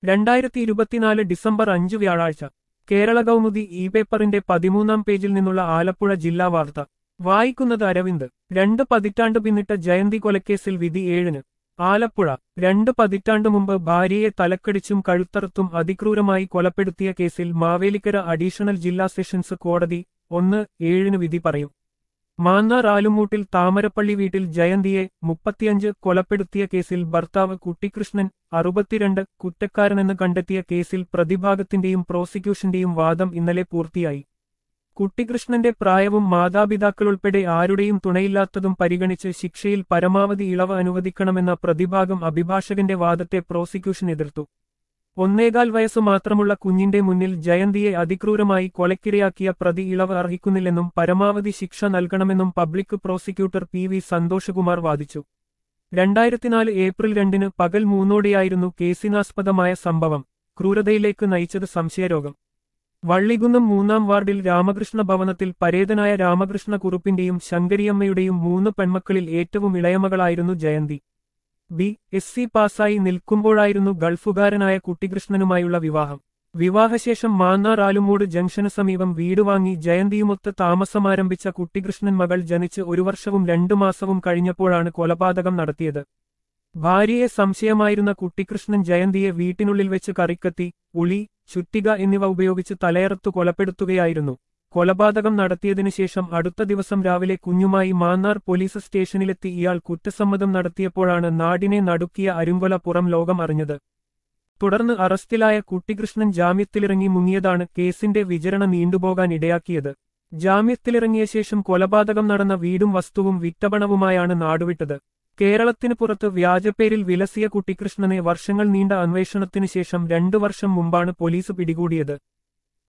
രണ്ടായിരത്തി ഇരുപത്തിനാല് ഡിസംബർ അഞ്ച് വ്യാഴാഴ്ച കേരള കൗമുദി ഇ പേപ്പറിന്റെ പതിമൂന്നാം പേജിൽ നിന്നുള്ള ആലപ്പുഴ ജില്ലാ വാർത്ത വായിക്കുന്നത് അരവിന്ദ് രണ്ട് പതിറ്റാണ്ട് പിന്നിട്ട ജയന്തി കൊലക്കേസിൽ വിധി ഏഴിന് ആലപ്പുഴ രണ്ട് പതിറ്റാണ്ട് മുമ്പ് ഭാര്യയെ തലക്കടിച്ചും കഴുത്തറുത്തും അതിക്രൂരമായി കൊലപ്പെടുത്തിയ കേസിൽ മാവേലിക്കര അഡീഷണൽ ജില്ലാ സെഷൻസ് കോടതി ഒന്ന് ഏഴിന് വിധി പറയും മാന്നാർ ആലുമൂട്ടിൽ താമരപ്പള്ളി വീട്ടിൽ ജയന്തിയെ മുപ്പത്തിയഞ്ച് കൊലപ്പെടുത്തിയ കേസിൽ ഭർത്താവ് കുട്ടിക്കൃഷ്ണൻ അറുപത്തിരണ്ട് കുറ്റക്കാരനെന്ന് കണ്ടെത്തിയ കേസിൽ പ്രതിഭാഗത്തിന്റെയും പ്രോസിക്യൂഷന്റെയും വാദം ഇന്നലെ പൂർത്തിയായി കുട്ടിക്കൃഷ്ണന്റെ പ്രായവും മാതാപിതാക്കളുൾപ്പെടെ ആരുടെയും തുണയില്ലാത്തതും പരിഗണിച്ച് ശിക്ഷയിൽ പരമാവധി ഇളവ് അനുവദിക്കണമെന്ന പ്രതിഭാഗം അഭിഭാഷകന്റെ വാദത്തെ പ്രോസിക്യൂഷൻ എതിർത്തു ഒന്നേകാൽ വയസ്സു മാത്രമുള്ള കുഞ്ഞിന്റെ മുന്നിൽ ജയന്തിയെ അതിക്രൂരമായി കൊലക്കിരയാക്കിയ പ്രതി ഇളവ് അർഹിക്കുന്നില്ലെന്നും പരമാവധി ശിക്ഷ നൽകണമെന്നും public prosecutor P V Santhoshkumar വാദിച്ചു രണ്ടായിരത്തിനാല് ഏപ്രിൽ രണ്ടിന് പകൽ മൂന്നോടെയായിരുന്നു കേസിനാസ്പദമായ സംഭവം ക്രൂരതയിലേക്ക് നയിച്ചത് സംശയരോഗം വള്ളികുന്നം മൂന്നാം വാർഡിൽ രാമകൃഷ്ണ ഭവനത്തിൽ പരേതനായ രാമകൃഷ്ണ കുറുപ്പിന്റെയും ശങ്കരിയമ്മയുടെയും മൂന്ന് പെൺമക്കളിൽ ഏറ്റവും ഇളയമകളായിരുന്നു ജയന്തി ബി എസ് സി പാസ്സായി നിൽക്കുമ്പോഴായിരുന്നു ഗൾഫുകാരനായ കുട്ടികൃഷ്ണനുമായുള്ള വിവാഹം വിവാഹശേഷം മാന്നാർ ആലുമൂട് ജംഗ്ഷന് സമീപം വീട് വാങ്ങി ജയന്തിയുമൊത്ത് താമസമാരംഭിച്ച കുട്ടികൃഷ്ണൻ മകൾ ജനിച്ച് ഒരു വർഷവും രണ്ടു മാസവും കഴിഞ്ഞപ്പോഴാണ് കൊലപാതകം നടത്തിയത് ഭാര്യയെ സംശയമായിരുന്ന കുട്ടികൃഷ്ണൻ ജയന്തിയെ വീട്ടിനുള്ളിൽ വെച്ച് കറിക്കത്തി ഉളി ചുറ്റിക എന്നിവ ഉപയോഗിച്ച് തലയറത്തു കൊലപ്പെടുത്തുകയായിരുന്നു കൊലപാതകം നടത്തിയതിനു ശേഷം അടുത്ത ദിവസം രാവിലെ കുഞ്ഞുമായി മാന്നാർ പോലീസ് സ്റ്റേഷനിലെത്തി ഇയാൾ കുറ്റസമ്മതം നടത്തിയപ്പോഴാണ് നാടിനെ നടുക്കിയ അരുങ്കൊല പുറം ലോകം അറിഞ്ഞത് തുടർന്ന് അറസ്റ്റിലായ കുട്ടികൃഷ്ണൻ ജാമ്യത്തിലിറങ്ങി മുങ്ങിയതാണ് കേസിന്റെ വിചരണ നീണ്ടുപോകാൻ ഇടയാക്കിയത് ജാമ്യത്തിലിറങ്ങിയ ശേഷം കൊലപാതകം നടന്ന വീടും വസ്തുവും വിറ്റപണവുമായാണ് നാടുവിട്ടത് കേരളത്തിന് പുറത്ത് വ്യാജപ്പേരിൽ വിലസിയ കുട്ടികൃഷ്ണനെ വർഷങ്ങൾ നീണ്ട അന്വേഷണത്തിനു ശേഷം രണ്ടു വർഷം മുമ്പാണ് പോലീസ് പിടികൂടിയത്